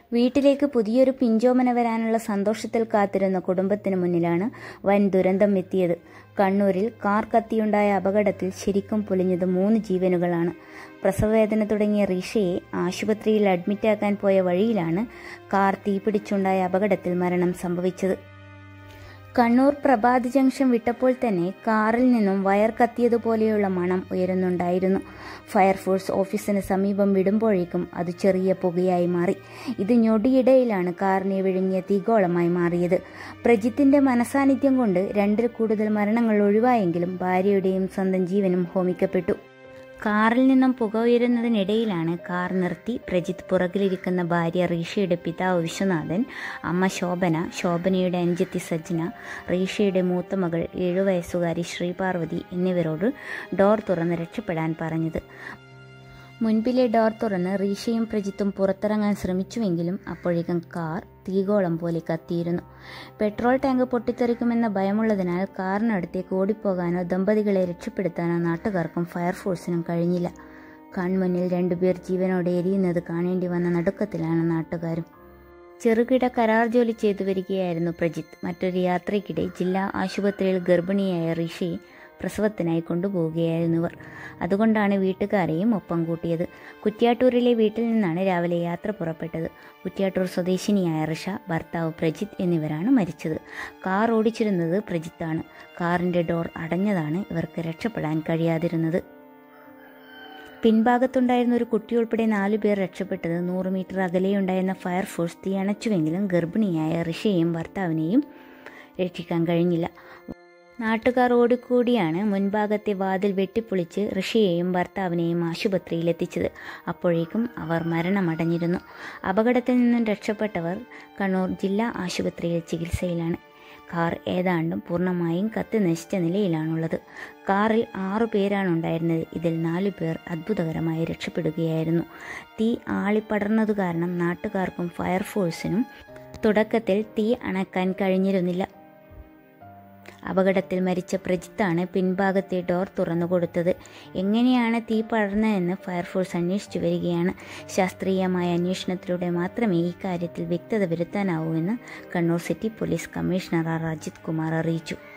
വീട്ടിലേക്ക് പുതിയൊരു പിഞ്ചോമന വരാനുള്ള സന്തോഷത്തിൽ കാത്തിരുന്ന കുടുംബത്തിന് മുന്നിലാണ് വൻ ദുരന്തം എത്തിയത് കണ്ണൂരിൽ കാർ കത്തിയുണ്ടായ അപകടത്തിൽ ശരിക്കും പൊലിഞ്ഞത് മൂന്ന് ജീവനുകളാണ് പ്രസവവേദന തുടങ്ങിയ റീഷയെ ആശുപത്രിയിൽ അഡ്മിറ്റാക്കാൻ പോയ വഴിയിലാണ് കാർ തീപിടിച്ചുണ്ടായ അപകടത്തിൽ മരണം സംഭവിച്ചത് കണ്ണൂർ പ്രഭാത് ജംഗ്ഷൻ വിട്ടപ്പോൾ തന്നെ കാറിൽ നിന്നും വയർ കത്തിയതുപോലെയുള്ള മണം ഉയരുന്നുണ്ടായിരുന്നു ഫയർഫോഴ്സ് ഓഫീസിന് സമീപം വിടുമ്പോഴേക്കും അത് ചെറിയ പുകയായി മാറി ഇത് ഞൊടിയിടയിലാണ് കാറിനെ വിഴുങ്ങിയ തീഗോളമായി മാറിയത് പ്രജിത്തിന്റെ മനസാന്നിധ്യം കൊണ്ട് രണ്ടിൽ കൂടുതൽ മരണങ്ങൾ ഒഴിവായെങ്കിലും ഭാര്യയുടെയും സ്വന്തം ജീവനും ഹോമിക്കപ്പെട്ടു കാറിൽ നിന്നും പുക ഉയരുന്നതിനിടയിലാണ് കാർ നിർത്തി പ്രജിത്ത് പുറകിലിരിക്കുന്ന ഭാര്യ റീഷയുടെ പിതാവ് വിശ്വനാഥൻ അമ്മ ശോഭന ശോഭനയുടെ അനുജത്തി സജ്ന റീഷയുടെ മൂത്ത മകൾ ഏഴു വയസ്സുകാരി ശ്രീപാർവതി എന്നിവരോട് ഡോർ തുറന്ന് രക്ഷപ്പെടാൻ പറഞ്ഞത് മുൻപിലെ ഡോർ തുറന്ന് റീഷയും പ്രജിത്തും പുറത്തിറങ്ങാൻ ശ്രമിച്ചുവെങ്കിലും അപ്പോഴേക്കും കാർ തീഗോളം പോലെ കത്തിയിരുന്നു പെട്രോൾ ടാങ്ക് പൊട്ടിത്തെറിക്കുമെന്ന ഭയമുള്ളതിനാൽ കാറിനടുത്തേക്ക് ഓടിപ്പോകാനോ ദമ്പതികളെ രക്ഷപ്പെടുത്താനോ നാട്ടുകാർക്കും ഫയർഫോഴ്സിനും കഴിഞ്ഞില്ല കൺമുന്നിൽ രണ്ടുപേർ ജീവനോടെ എരിയുന്നത് കാണേണ്ടി വന്ന നടുക്കത്തിലാണ് നാട്ടുകാരും ചെറുകിട കരാർ ജോലി ചെയ്തു വരികയായിരുന്നു പ്രജിത്ത് മറ്റൊരു യാത്രയ്ക്കിടെ ജില്ലാ ആശുപത്രിയിൽ ഗർഭിണിയായ ഋഷിയെ പ്രസവത്തിനായി കൊണ്ടുപോവുകയായിരുന്നവർ അതുകൊണ്ടാണ് വീട്ടുകാരെയും ഒപ്പം കൂട്ടിയത് കുറ്റ്യാട്ടൂരിലെ വീട്ടിൽ നിന്നാണ് രാവിലെ യാത്ര പുറപ്പെട്ടത് കുറ്റ്യാട്ടൂർ സ്വദേശിനിയായ ഋഷ ഭർത്താവ് പ്രജിത്ത് എന്നിവരാണ് മരിച്ചത് കാർ ഓടിച്ചിരുന്നത് പ്രജിത്താണ് കാറിൻ്റെ ഡോർ അടഞ്ഞതാണ് ഇവർക്ക് രക്ഷപ്പെടാൻ കഴിയാതിരുന്നത് പിൻഭാഗത്തുണ്ടായിരുന്ന ഒരു കുട്ടിയുൾപ്പെടെ നാലു പേർ രക്ഷപ്പെട്ടത് നൂറ് മീറ്റർ അകലെയുണ്ടായിരുന്ന ഫയർഫോഴ്സ് തീ അണച്ചുവെങ്കിലും ഗർഭിണിയായ ഋഷയെയും ഭർത്താവിനെയും രക്ഷിക്കാൻ കഴിഞ്ഞില്ല നാട്ടുകാർ ഓടിക്കൂടിയാണ് മുൻഭാഗത്തെ വാതിൽ വെട്ടിപ്പൊളിച്ച് ഋഷിയെയും ഭർത്താവിനെയും ആശുപത്രിയിൽ എത്തിച്ചത് അപ്പോഴേക്കും അവർ മരണമടഞ്ഞിരുന്നു അപകടത്തിൽ നിന്നും രക്ഷപ്പെട്ടവർ കണ്ണൂർ ജില്ലാ ആശുപത്രിയിൽ ചികിത്സയിലാണ് കാർ ഏതാണ്ടും പൂർണ്ണമായും കത്തി നശിച്ച നിലയിലാണുള്ളത് കാറിൽ ആറു പേരാണ് ഉണ്ടായിരുന്നത് ഇതിൽ നാലു പേർ അത്ഭുതകരമായി രക്ഷപ്പെടുകയായിരുന്നു തീ ആളിപ്പടർന്നതു കാരണം നാട്ടുകാർക്കും ഫയർഫോഴ്സിനും തുടക്കത്തിൽ തീ അണക്കാൻ കഴിഞ്ഞിരുന്നില്ല അപകടത്തിൽ മരിച്ച പ്രജിത്താണ് പിൻഭാഗത്തെ ഡോർ തുറന്നു കൊടുത്തത് എങ്ങനെയാണ് തീ പടർന്നതെന്ന് ഫയർഫോഴ്സ് അന്വേഷിച്ചു വരികയാണ് ശാസ്ത്രീയമായ അന്വേഷണത്തിലൂടെ മാത്രമേ ഇക്കാര്യത്തിൽ വ്യക്തത വരുത്താനാവൂ എന്ന് Kannur city police commissioner R Ajith Kumar അറിയിച്ചു